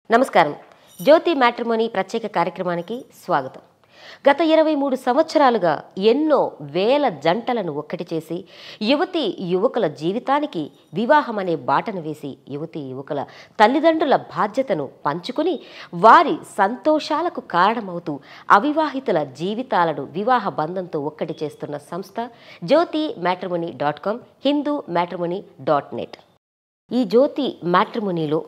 నమస్కారం జ్యోతి మ్యాట్రిమోనీ ప్రత్యేక కార్యక్రమానికి స్వాగతం గత ఇరవై మూడు సంవత్సరాలుగా ఎన్నో వేల జంటలను ఒక్కటి చేసి యువతి యువకుల జీవితానికి వివాహం అనే బాటను వేసి యువతి యువకుల తల్లిదండ్రుల బాధ్యతను పంచుకుని వారి సంతోషాలకు కారణమవుతూ అవివాహితుల జీవితాలను వివాహ బంధంతో ఒక్కటి చేస్తున్న సంస్థ Jyothi matrimony dot com Hindu matrimony dot net ఈ జ్యోతి మ్యాట్రిమోనీలో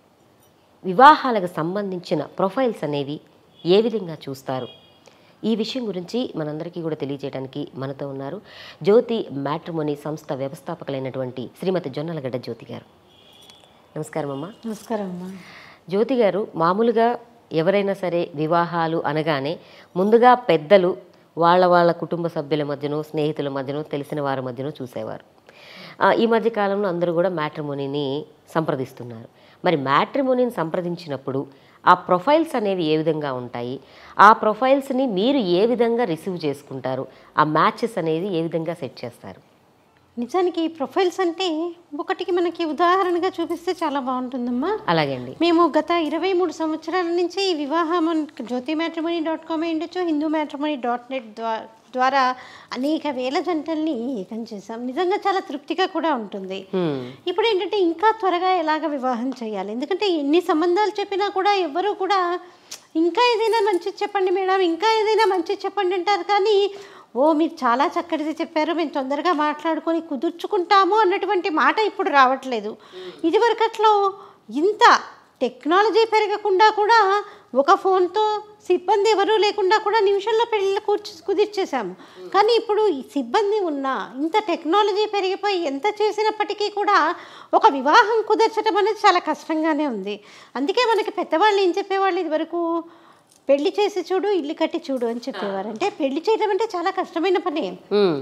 వివాహాలకు సంబంధించిన ప్రొఫైల్స్ అనేవి ఏ విధంగా చూస్తారు ఈ విషయం గురించి మనందరికీ కూడా తెలియజేయడానికి మనతో ఉన్నారు జ్యోతి మ్యాట్రిమోనీ సంస్థ వ్యవస్థాపకులైనటువంటి శ్రీమతి జొన్నలగడ్డ జ్యోతి గారు నమస్కారం అమ్మా నమస్కారం అమ్మా జ్యోతి గారు మామూలుగా ఎవరైనా సరే వివాహాలు అనగానే ముందుగా పెద్దలు వాళ్ళ వాళ్ళ కుటుంబ సభ్యుల మధ్యనో స్నేహితుల మధ్యనో తెలిసిన వారి మధ్యనో చూసేవారు ఆ, ఈ మధ్య కాలంలో అందరూ కూడా మ్యాట్రిమోనీని సంప్రదిస్తున్నారు మరి మ్యాట్రిమోనీని సంప్రదించినప్పుడు ఆ ప్రొఫైల్స్ అనేవి ఏ విధంగా ఉంటాయి ఆ ప్రొఫైల్స్ని మీరు ఏ విధంగా రిసీవ్ చేసుకుంటారు ఆ మ్యాచెస్ అనేది ఏ విధంగా సెట్ చేస్తారు నిజానికి ఈ ప్రొఫైల్స్ అంటే ఒకటికి మనకి ఉదాహరణగా చూపిస్తే చాలా బాగుంటుందమ్మా అలాగే అండి మేము గత ఇరవై మూడు సంవత్సరాల నుంచి ఈ వివాహం జ్యోతి మ్యాట్రిమనీ డాట్ కామ్ ఉండొచ్చు హిందూ మ్యాట్రిమనీ డాట్ నెట్ ద్వారా అనేక వేల జంటల్ని ఏకం చేసాం నిజంగా చాలా తృప్తిగా కూడా ఉంటుంది హ్మ్. ఇప్పుడు ఏంటంటే ఇంకా త్వరగా ఎలాగ వివాహం చేయాలి ఎందుకంటే ఎన్ని సంబంధాలు చెప్పినా కూడా ఎవ్వరూ కూడా ఇంకా ఏదైనా మంచిది చెప్పండి మేడం ఇంకా ఏదైనా మంచిది చెప్పండి అంటారు కానీ ఓ మీరు చాలా చక్కటిది చెప్పారు మేము తొందరగా మాట్లాడుకొని కుదుర్చుకుంటాము అన్నటువంటి మాట ఇప్పుడు రావట్లేదు ఇదివరకట్లో ఇంత టెక్నాలజీ పెరగకుండా కూడా ఒక ఫోన్తో సిబ్బంది ఎవరూ లేకుండా కూడా నిమిషంలో పెళ్ళి కూర్చి కుదిర్చేసాము కానీ ఇప్పుడు ఈ సిబ్బంది ఉన్నా ఇంత టెక్నాలజీ పెరిగిపోయి ఎంత చేసినప్పటికీ కూడా ఒక వివాహం కుదర్చడం అనేది చాలా కష్టంగానే ఉంది అందుకే మనకి పెద్దవాళ్ళు ఏం చెప్పేవాళ్ళు ఇదివరకు పెళ్లి చేసి చూడు ఇల్లు కట్టి చూడు అని చెప్పేవారు అంటే పెళ్లి చేయడం అంటే చాలా కష్టమైన పని హ్మ్.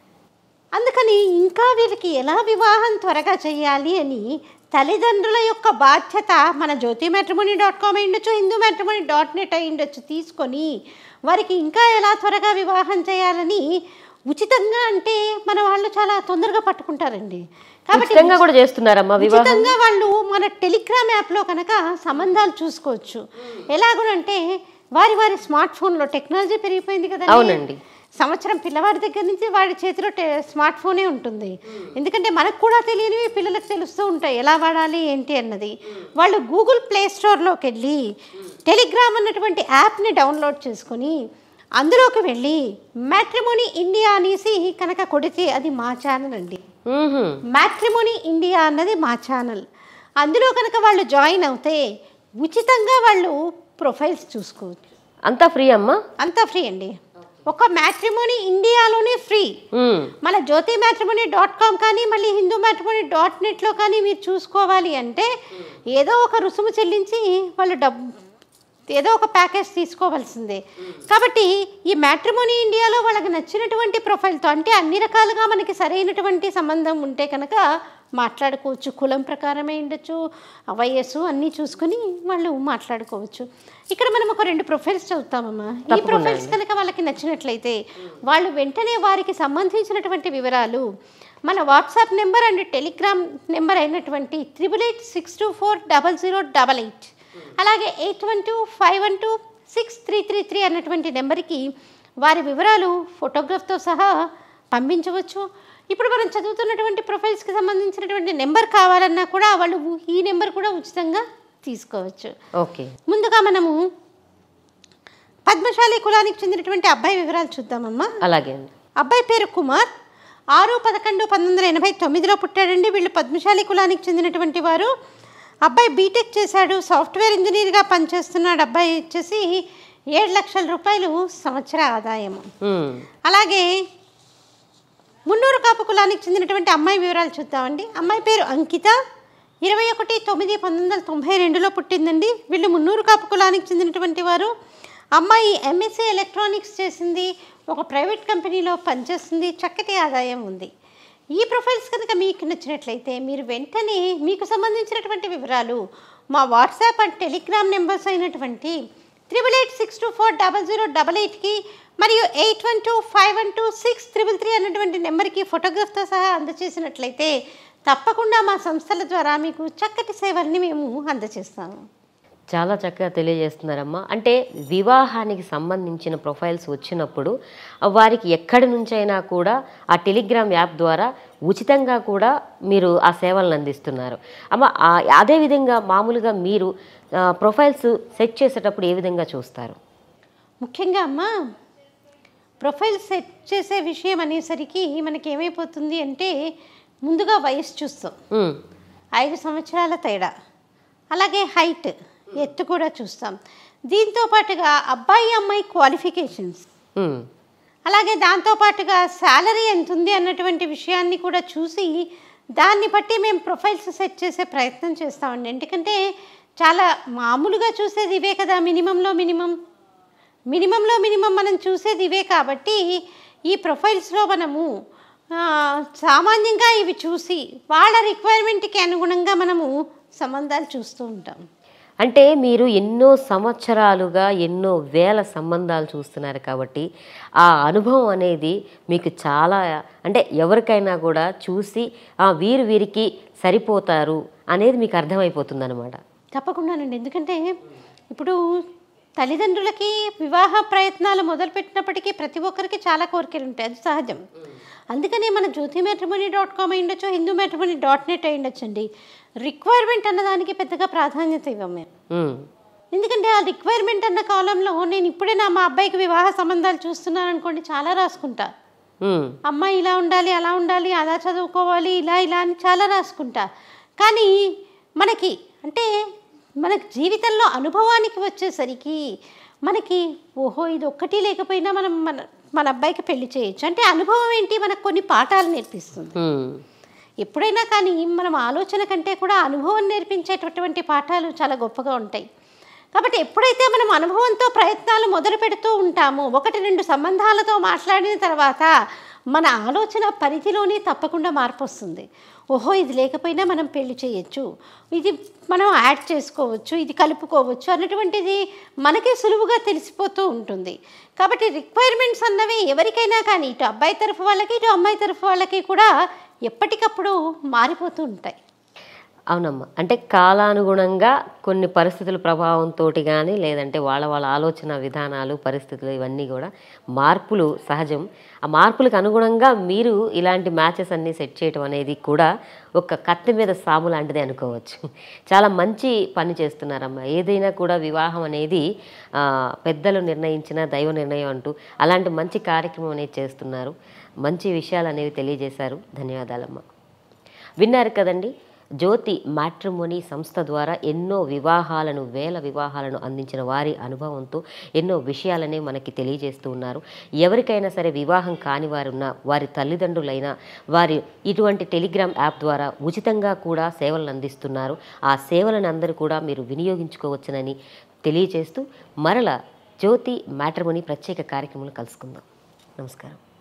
అందుకని ఇంకా వీళ్ళకి ఎలా వివాహం త్వరగా చేయాలి అని తల్లిదండ్రుల యొక్క బాధ్యత మన జ్యోతి మ్యాట్రిమోనీ డాట్ కామ్ అయ్యుండొచ్చు హిందూ మ్యాట్రిమోనీ డాట్ నెట్ అయ్యుండొచ్చు తీసుకొని వారికి ఇంకా ఎలా త్వరగా వివాహం చేయాలని ఉచితంగా అంటే మన వాళ్ళు చాలా తొందరగా పట్టుకుంటారండి కాబట్టి ఉచితంగా కూడా చేస్తున్నారమ్మా వివాహం ఉచితంగా వాళ్ళు మన టెలిగ్రామ్ యాప్లో కనుక సంబంధాలు చూసుకోవచ్చు ఎలాగోనంటే వారి వారి స్మార్ట్ ఫోన్లో టెక్నాలజీ పెరిగిపోయింది కదా అవునండి. సంవత్సరం పిల్లవాడి దగ్గర నుంచి వాడి చేతిలో టె స్మార్ట్ ఫోనే ఉంటుంది ఎందుకంటే మనకు కూడా తెలియనివి పిల్లలకు తెలుస్తూ ఉంటాయి ఎలా వాడాలి ఏంటి అన్నది వాళ్ళు గూగుల్ ప్లే స్టోర్లోకి వెళ్ళి టెలిగ్రామ్ అన్నటువంటి యాప్ని డౌన్లోడ్ చేసుకొని అందులోకి వెళ్ళి మ్యాట్రిమోనీ ఇండియా అనేసి కనుక కొడితే అది మా ఛానల్ అండి మ్మ్హ. మ్యాట్రిమోనీ ఇండియా అన్నది మా ఛానల్ అందులో కనుక వాళ్ళు జాయిన్ అవుతే ఉచితంగా వాళ్ళు ప్రొఫైల్స్ చూసుకోవచ్చు అంతా ఫ్రీ అమ్మా అంతా ఫ్రీ అండి ఒక మ్యాట్రిమోనీ ఇండియాలోనే ఫ్రీ హ్మ్. మన జ్యోతి మ్యాట్రిమోనీ డాట్ కామ్ కానీ మళ్ళీ హిందూ మ్యాట్రిమోనీ డాట్ నెట్లో కానీ మీరు చూసుకోవాలి అంటే ఏదో ఒక రుసుము చెల్లించి వాళ్ళు డబ్బు ఏదో ఒక ప్యాకేజ్ తీసుకోవాల్సిందే కాబట్టి ఈ మ్యాట్రిమోనీ ఇండియాలో వాళ్ళకి నచ్చినటువంటి ప్రొఫైల్తో అంటే అన్ని రకాలుగా మనకి సరైనటువంటి సంబంధం ఉంటే కనుక మాట్లాడుకోవచ్చు కులం ప్రకారమే ఉండొచ్చు వయస్సు అన్నీ చూసుకుని వాళ్ళు మాట్లాడుకోవచ్చు ఇక్కడ మనం ఒక రెండు ప్రొఫైల్స్ చదువుతామమ్మా ఈ ప్రొఫైల్స్ కనుక వాళ్ళకి నచ్చినట్లయితే వాళ్ళు వెంటనే వారికి సంబంధించినటువంటి వివరాలు మన WhatsApp number and Telegram number అయినటువంటి triple eight six two four double zero double eight అలాగే eight one two five one two six three three three అన్నటువంటి నెంబర్కి వారి వివరాలు ఫోటోగ్రాఫ్తో సహా పంపించవచ్చు ఇప్పుడు మనం చదువుతున్నటువంటి ప్రొఫైల్స్కి సంబంధించినటువంటి నెంబర్ కావాలన్నా కూడా వాళ్ళు ఈ నెంబర్ కూడా ఉచితంగా తీసుకోవచ్చు ఓకే ముందుగా మనము పద్మశాలి కులానికి చెందినటువంటి అబ్బాయి వివరాలు చూద్దామమ్మా అలాగే అండి అబ్బాయి పేరు కుమార్ ఆరు పదకొండు పంతొమ్మిది వందల ఎనభై తొమ్మిదిలో పుట్టాడండి వీళ్ళు పద్మశాలి కులానికి చెందినటువంటి వారు అబ్బాయి బీటెక్ చేశాడు సాఫ్ట్వేర్ ఇంజనీర్గా పనిచేస్తున్నాడు అబ్బాయి వచ్చేసి ఏడు లక్షల రూపాయలు సంవత్సర ఆదాయము హ్మ్. అలాగే మున్నూరు కాపు కులానికి చెందినటువంటి అమ్మాయి వివరాలు చూద్దామండి అమ్మాయి పేరు అంకిత ఇరవై ఒకటి తొమ్మిది పంతొమ్మిది వందల తొంభై రెండులో పుట్టిందండి వీళ్ళు మున్నూరు కాపు కులానికి చెందినటువంటి వారు అమ్మాయి ఎంఎస్సీ ఎలక్ట్రానిక్స్ చేసింది ఒక ప్రైవేట్ కంపెనీలో పనిచేస్తుంది చక్కటి ఆదాయం ఉంది ఈ ప్రొఫైల్స్ కనుక మీకు నచ్చినట్లయితే మీరు వెంటనే మీకు సంబంధించినటువంటి వివరాలు మా వాట్సాప్ అండ్ టెలిగ్రామ్ నెంబర్స్ అయినటువంటి triple eight six two four double zero double ఎయిట్కి మరియు eight one two five one two six triple three అన్నటువంటి నెంబర్కి ఫోటోగ్రాఫ్తో సహా అందజేసినట్లయితే తప్పకుండా మా సంస్థల ద్వారా మీకు చక్కటి సేవల్ని మేము అందజేస్తాము చాలా చక్కగా తెలియజేస్తున్నారమ్మా అంటే వివాహానికి సంబంధించిన ప్రొఫైల్స్ వచ్చినప్పుడు వారికి ఎక్కడి నుంచైనా కూడా ఆ టెలిగ్రామ్ యాప్ ద్వారా ఉచితంగా కూడా మీరు ఆ సేవలను అందిస్తున్నారు అమ్మ ఆ- అదేవిధంగా మామూలుగా మీరు ఆ, ప్రొఫైల్స్ సెట్ చేసేటప్పుడు ఏ విధంగా చూస్తారు ముఖ్యంగా అమ్మ ప్రొఫైల్ సెట్ చేసే విషయం అనేసరికి మనకి ఏమైపోతుంది అంటే ముందుగా వయసు చూస్తాం ఉమ్, ఐదు సంవత్సరాల తేడా అలాగే హైట్ ఎత్తు కూడా చూస్తాం దీంతో పాటుగా అబ్బాయి అమ్మాయి క్వాలిఫికేషన్స్ ఉమ్, అలాగే దాంతోపాటుగా శాలరీ ఎంత ఉంది అన్నటువంటి విషయాన్ని కూడా చూసి దాన్ని బట్టి మేము ప్రొఫైల్స్ సెట్ చేసే ప్రయత్నం చేస్తామండి ఎందుకంటే చాలా మామూలుగా చూసేది ఇవే కదా మినిమంలో మినిమం మినిమంలో మినిమం మనం చూసేది ఇవే కాబట్టి ఈ ప్రొఫైల్స్లో మనము ఆ, సామాన్యంగా ఇవి చూసి వాళ్ళ రిక్వైర్మెంట్కి అనుగుణంగా మనము సంబంధాలు చూస్తూ ఉంటాం అంటే మీరు ఎన్నో సంవత్సరాలుగా ఎన్నో వేల సంబంధాలు చూస్తున్నారు కాబట్టి ఆ అనుభవం అనేది మీకు చాలా అంటే ఎవరికైనా కూడా చూసి ఆ వీరు వీరికి సరిపోతారు అనేది మీకు అర్థమైపోతుంది అనమాట తప్పకుండానండి ఎందుకంటే ఇప్పుడు తల్లిదండ్రులకి వివాహ ప్రయత్నాలు మొదలుపెట్టినప్పటికీ ప్రతి ఒక్కరికి చాలా కోరికలు ఉంటాయి అది సహజం అందుకనే మన జ్యోతి మ్యాట్రిమోనీ డాట్ కామ్ అయి ఉండొచ్చు హిందూ మ్యాట్రిమోనీ డాట్ నెట్ అయి ఉండొచ్చండి రిక్వైర్మెంట్ అన్నదానికి పెద్దగా ప్రాధాన్యత ఇవ్వం మేము ఎందుకంటే ఆ రిక్వైర్మెంట్ అన్న కాలంలో నేను ఇప్పుడే నా మా అబ్బాయికి వివాహ సంబంధాలు చూస్తున్నాను అనుకోండి చాలా రాసుకుంటా అమ్మాయి ఇలా ఉండాలి అలా ఉండాలి అలా చదువుకోవాలి ఇలా ఇలా అని చాలా రాసుకుంటా కానీ మనకి అంటే మనకి జీవితంలో అనుభవానికి వచ్చేసరికి మనకి ఓహో ఇది ఒక్కటి లేకపోయినా మనం మన మన అబ్బాయికి పెళ్లి చేయొచ్చు అంటే అనుభవం ఏంటి మనకు కొన్ని పాఠాలు నేర్పిస్తుంది ఎప్పుడైనా కానీ మనం ఆలోచన కంటే కూడా అనుభవం నేర్పించేటటువంటి పాఠాలు చాలా గొప్పగా ఉంటాయి కాబట్టి ఎప్పుడైతే మనం అనుభవంతో ప్రయత్నాలు మొదలు పెడుతూ ఉంటామో ఒకటి రెండు సంబంధాలతో మాట్లాడిన తర్వాత మన ఆలోచన పరిధిలోనే తప్పకుండా మార్పు వస్తుంది ఓహో ఇది లేకపోయినా మనం పెళ్లి చేయొచ్చు ఇది మనం యాడ్ చేసుకోవచ్చు ఇది కలుపుకోవచ్చు అన్నటువంటిది మనకే సులువుగా తెలిసిపోతూ ఉంటుంది కాబట్టి రిక్వైర్మెంట్స్ అన్నవి ఎవరికైనా కానీ ఇటు అబ్బాయి తరఫు వాళ్ళకి ఇటు అమ్మాయి తరఫు వాళ్ళకి కూడా ఎప్పటికప్పుడు మారిపోతూ ఉంటాయి అవునమ్మా అంటే కాలానుగుణంగా కొన్ని పరిస్థితుల ప్రభావంతో కానీ లేదంటే వాళ్ళ వాళ్ళ ఆలోచన విధానాలు పరిస్థితులు ఇవన్నీ కూడా మార్పులు సహజం ఆ మార్పులకు అనుగుణంగా మీరు ఇలాంటి మ్యాచెస్ అన్నీ సెట్ చేయటం అనేది కూడా ఒక కత్తి మీద సాము లాంటిది అనుకోవచ్చు చాలా మంచి పని చేస్తున్నారమ్మా ఏదైనా కూడా వివాహం అనేది ఆ, పెద్దలు నిర్ణయించిన దైవ నిర్ణయం అంటూ అలాంటి మంచి కార్యక్రమం అనేది చేస్తున్నారు మంచి విషయాలు అనేవి తెలియజేశారు ధన్యవాదాలమ్మా విన్నారు కదండి జ్యోతి మ్యాట్రిమోనీ సంస్థ ద్వారా ఎన్నో వివాహాలను వేల వివాహాలను అందించిన వారి అనుభవంతో ఎన్నో విషయాలనే మనకి తెలియజేస్తూ ఉన్నారు ఎవరికైనా సరే వివాహం కాని వారున్నా వారి తల్లిదండ్రులైనా వారి ఇటువంటి టెలిగ్రామ్ యాప్ ద్వారా ఉచితంగా కూడా సేవలను అందిస్తున్నారు ఆ సేవలను అందరూ కూడా మీరు వినియోగించుకోవచ్చునని తెలియజేస్తూ మరల జ్యోతి మ్యాట్రిమోనీ ప్రత్యేక కార్యక్రమంలో కలుసుకుందాం నమస్కారం